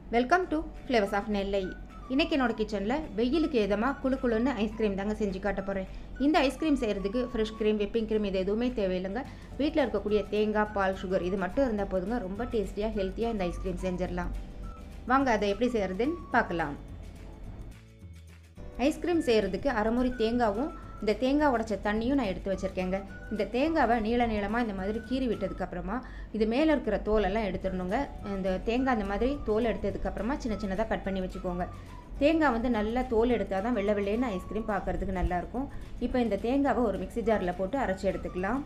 welcome to flavours of Nellai இன்றைக்கி என்னோட கிச்சனில் வெயிலுக்கு எதமாக குளு குளுன்னு ஐஸ்கிரீம் தாங்க செஞ்சு காட்ட போகிறேன் இந்த ஐஸ்கிரீம் செய்கிறதுக்கு ஃப்ரெஷ் க்ரீம் விப்பிங் க்ரீம் இது எதுவுமே தேவையில்லைங்க வீட்டில் இருக்கக்கூடிய தேங்காய் பால் சுகர் இது மட்டும் இருந்தால் போதுங்க ரொம்ப டேஸ்டியாக ஹெல்த்தியாக இந்த ஐஸ்கிரீம் செஞ்சிடலாம் வாங்க அதை எப்படி செய்கிறதுன்னு பார்க்கலாம் ஐஸ்கிரீம் செய்கிறதுக்கு அரைமுறி தேங்காவும் இந்த தேங்காய் உடைச்ச தண்ணியும் நான் எடுத்து வச்சுருக்கேங்க இந்த தேங்காவை நீள நீளமாக இந்த மாதிரி கீறி விட்டதுக்கப்புறமா இது மேலே இருக்கிற தோலெல்லாம் எடுத்துடணுங்க இந்த தேங்காய் இந்த மாதிரி தோல் எடுத்ததுக்கப்புறமா சின்ன சின்னதாக கட் பண்ணி வச்சுக்கோங்க தேங்காய் வந்து நல்லா தோல் எடுத்தால் தான் வெள்ளை வெள்ளைன்னு ஐஸ்கிரீம் பார்க்குறதுக்கு நல்லாயிருக்கும் இப்போ இந்த தேங்காவை ஒரு மிக்சி ஜாரில் போட்டு அரைச்சி எடுத்துக்கலாம்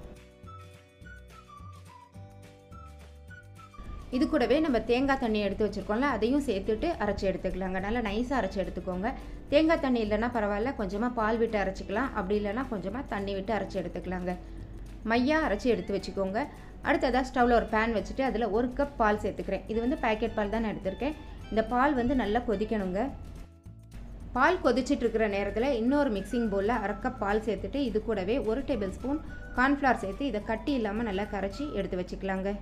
இது கூடவே நம்ம தேங்காய் தண்ணி எடுத்து வச்சுருக்கோம்ல அதையும் சேர்த்துட்டு அரைச்சி எடுத்துக்கலாங்க நல்லா நைஸாக அரைச்சி எடுத்துக்கோங்க தேங்காய் தண்ணி இல்லைன்னா பரவாயில்ல கொஞ்சமாக பால் விட்டு அரைச்சிக்கலாம் அப்படி இல்லைன்னா கொஞ்சமாக தண்ணி விட்டு அரைச்சி எடுத்துக்கலாங்க மையாக அரைச்சி எடுத்து வச்சுக்கோங்க அடுத்ததாக ஸ்டவ்வில் ஒரு பேன் வச்சுட்டு அதில் ஒரு கப் பால் சேர்த்துக்கிறேன் இது வந்து பேக்கெட் பால் தான் நான் எடுத்திருக்கேன் இந்த பால் வந்து நல்லா கொதிக்கணுங்க பால் கொதிச்சிட்டு இருக்கிற நேரத்தில் இன்னொரு மிக்சிங் பவுலில் அரை கப் பால் சேர்த்துட்டு இது கூடவே ஒரு டேபிள் ஸ்பூன் கார்ன்ஃப்ளவர் சேர்த்து இதை கட்டி இல்லாமல் நல்லா கரைச்சி எடுத்து வச்சுக்கலாங்க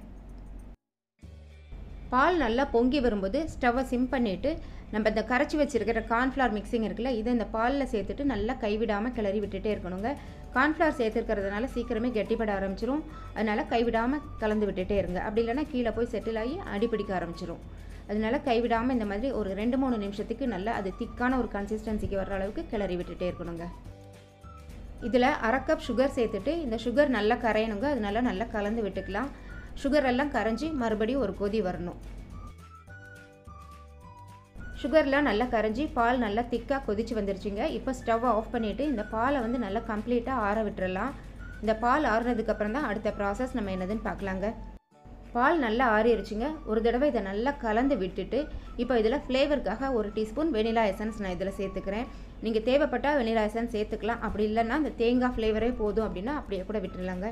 பால் நல்லா பொங்கி வரும்போது ஸ்டவ்வை சிம் பண்ணிவிட்டு நம்ம இந்த கரைச்சி வச்சுருக்கிற கார்ன்ஃப்ளவர் மிக்சிங் இருக்குல்ல இதை இந்த பாலில் சேர்த்துட்டு நல்லா கைவிடாமல் கிளறி விட்டுட்டே இருக்கணுங்க கார்ன்ஃப்ளவர் சேர்த்துருக்கிறதுனால சீக்கிரமே கெட்டிப்பட ஆரம்பிச்சிரும் அதனால் கைவிடாமல் கலந்து விட்டுட்டே இருங்க அப்படி இல்லைன்னா கீழே போய் செட்டில் ஆகி அடிப்பிடிக்க ஆரம்பிச்சிரும் அதனால கைவிடாமல் இந்த மாதிரி ஒரு ரெண்டு மூணு நிமிஷத்துக்கு நல்லா அது திக்கான ஒரு கன்சிஸ்டன்சிக்கு வர்ற அளவுக்கு கிளறி விட்டுட்டே இருக்கணுங்க இதில் அரை கப் சுகர் சேர்த்துட்டு இந்த சுகர் நல்லா கரையணுங்க அதனால நல்லா கலந்து விட்டுக்கலாம் சுகர் எல்லாம் கரைஞ்சி மறுபடியும் ஒரு கொதி வரணும் சுகர்லாம் நல்லா கரைஞ்சி பால் நல்லா திக்காக கொதிச்சு வந்துருச்சுங்க இப்போ ஸ்டவ்வை ஆஃப் பண்ணிவிட்டு இந்த பாலை வந்து நல்லா கம்ப்ளீட்டாக ஆற விட்டுறலாம் இந்த பால் ஆறுனதுக்கப்புறம் தான் அடுத்த ப்ராசஸ் நம்ம என்னதுன்னு பார்க்கலாங்க பால் நல்லா ஆறிடுச்சுங்க ஒரு தடவை இதை நல்லா கலந்து விட்டுட்டு இப்போ இதில் ஃப்ளேவருக்காக ஒரு டீஸ்பூன் வெனிலா எசன்ஸ் நான் இதில் சேர்த்துக்கிறேன் நீங்கள் தேவைப்பட்டால் வெனிலா எசன்ஸ் சேர்த்துக்கலாம் அப்படி இல்லைன்னா இந்த தேங்காய் ஃப்ளேவரே போதும் அப்படின்னா அப்படியே கூட விட்டுடலாங்க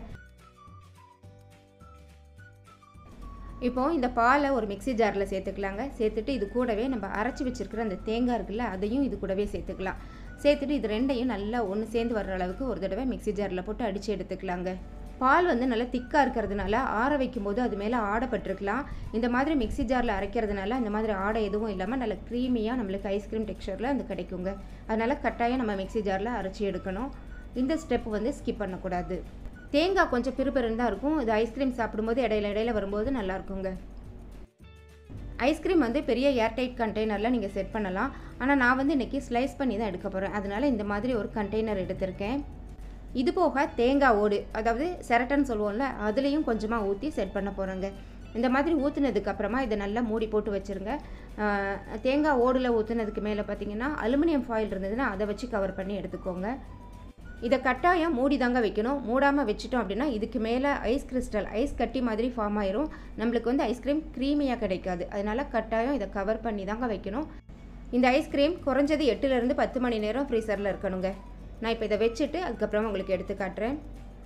இப்போது இந்த பாலை ஒரு மிக்சி ஜாரில் சேர்த்துக்கலாங்க சேர்த்துட்டு இது கூடவே நம்ம அரைச்சி வச்சுருக்கிற அந்த தேங்காய் இருக்குல்ல அதையும் இது கூடவே சேர்த்துக்கலாம் சேர்த்துட்டு இது ரெண்டையும் நல்லா ஒன்று சேர்ந்து வர்ற அளவுக்கு ஒரு தடவை மிக்சி ஜாரில் போட்டு அடித்து எடுத்துக்கலாங்க பால் வந்து நல்லா திக்காக இருக்கிறதுனால ஆற வைக்கும் போது அது மேலே ஆடப்பட்டிருக்கலாம் இந்த மாதிரி மிக்சி ஜாரில் அரைக்கிறதுனால அந்த மாதிரி ஆடை எதுவும் இல்லாமல் நல்ல க்ரீமியாக நம்மளுக்கு ஐஸ்கிரீம் டெக்ஸ்சரில் அது கிடைக்குங்க அதனால் கட்டாயம் நம்ம மிக்சி ஜாரில் அரைச்சி எடுக்கணும் இந்த ஸ்டெப் வந்து ஸ்கிப் பண்ணக்கூடாது தேங்காய் கொஞ்சம் பிறுபிறுன்னு தான் இருக்கும் இது ஐஸ்கிரீம் சாப்பிடும்போது இடையில இடையில வரும்போது நல்லா இருக்குங்க ஐஸ்கிரீம் வந்து பெரிய ஏர்டைட் கண்டெய்னரில் நீங்கள் செட் பண்ணலாம் ஆனால் நான் வந்து இன்றைக்கி ஸ்லைஸ் பண்ணி தான் எடுக்க போகிறேன் அதனால் இந்த மாதிரி ஒரு கண்டெய்னர் எடுத்திருக்கேன் இது போக தேங்காய் ஓடு அதாவது செரட்டன் சொல்லுவோம்ல அதுலேயும் கொஞ்சமாக ஊற்றி செட் பண்ண போகிறேங்க இந்த மாதிரி ஊற்றுனதுக்கப்புறமா இதை நல்லா மூடி போட்டு வச்சுருங்க தேங்காய் ஓடில் ஊற்றுனதுக்கு மேலே பார்த்தீங்கன்னா அலுமினியம் ஃபாயில் இருந்ததுன்னா அதை வச்சு கவர் பண்ணி எடுத்துக்கோங்க இதை கட்டாயம் மூடி தாங்க வைக்கணும் மூடாமல் வச்சுட்டோம் அப்படின்னா இதுக்கு மேலே ஐஸ் கிறிஸ்டல் ஐஸ் கட்டி மாதிரி ஃபார்ம் ஆயிரும் நம்மளுக்கு வந்து ஐஸ்கிரீம் க்ரீமியாக கிடைக்காது அதனால் கட்டாயம் இதை கவர் பண்ணி தாங்க வைக்கணும் இந்த ஐஸ்கிரீம் குறைஞ்சது எட்டுலேருந்து பத்து மணி நேரம் ஃப்ரீசரில் இருக்கணுங்க நான் இப்போ இதை வச்சுட்டு அதுக்கப்புறமா உங்களுக்கு எடுத்து காட்டுறேன்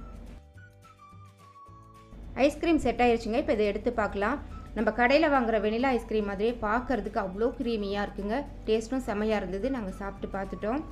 ஐஸ்கிரீம் செட் ஆயிடுச்சுங்க இப்போ இதை எடுத்து பார்க்கலாம் நம்ம கடையில் வாங்குகிற வெனிலா ஐஸ்கிரீம் மாதிரியே பார்க்கறதுக்கு அவ்வளோ க்ரீமியாக இருக்குங்க டேஸ்ட்டும் செம்மையாக இருந்தது நாங்கள் சாப்பிட்டு பார்த்துட்டோம்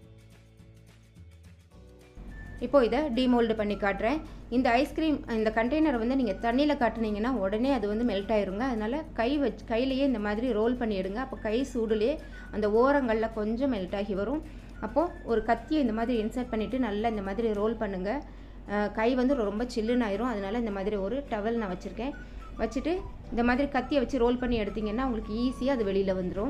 இப்போ இதை டிமோல்டு பண்ணி காட்டுறேன் இந்த ஐஸ்கிரீம் இந்த கண்டெய்னர் வந்து நீங்கள் தண்ணியில் காட்டுனீங்கன்னா உடனே அது வந்து மெல்ட் ஆயிருங்க அதனால் கை வச்சு கையிலேயே இந்த மாதிரி ரோல் பண்ணி எடுங்க அப்போ கை சூடுலேயே அந்த ஓரங்களில் கொஞ்சம் மெல்ட் ஆகி வரும் அப்போது ஒரு கத்தியை இந்த மாதிரி இன்சர்ட் பண்ணிவிட்டு நல்லா இந்த மாதிரி ரோல் பண்ணுங்கள் கை வந்து ரொம்ப சில்லுன்னு ஆயிரும் அதனால் இந்த மாதிரி ஒரு டவல் நான் வச்சுருக்கேன் வச்சுட்டு இந்த மாதிரி கத்தியை வச்சு ரோல் பண்ணி எடுத்திங்கன்னா உங்களுக்கு ஈஸியாக அது வெளியில் வந்துடும்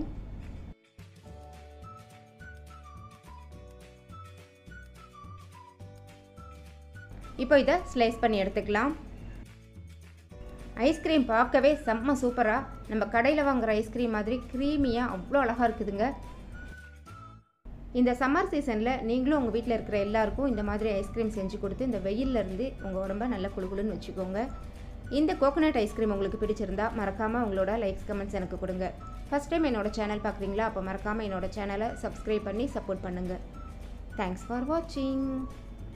இப்போ இதை ஸ்லைஸ் பண்ணி எடுத்துக்கலாம் ஐஸ்கிரீம் பார்க்கவே செம்ம சூப்பராக நம்ம கடையில் வாங்குகிற ஐஸ்கிரீம் மாதிரி க்ரீமியாக அவ்வளோ அழகாக இருக்குதுங்க இந்த சம்மர் சீசனில் நீங்களும் உங்கள் வீட்டில் இருக்கிற எல்லாருக்கும் இந்த மாதிரி ஐஸ்கிரீம் செஞ்சு கொடுத்து இந்த வெயிலிருந்து உங்கள் உடம்ப நல்லா குழுகுலுன்னு வச்சுக்கோங்க இந்த கோகோனட் ஐஸ்கிரீம் உங்களுக்கு பிடிச்சிருந்தா மறக்காமல் உங்களோட லைக்ஸ் கமெண்ட்ஸ் எனக்கு கொடுங்க ஃபஸ்ட் டைம் என்னோட சேனல் பார்க்குறீங்களா அப்போ மறக்காமல் என்னோட சேனலை சப்ஸ்கிரைப் பண்ணி சப்போர்ட் பண்ணுங்கள் தேங்க்ஸ் ஃபார் வாட்சிங்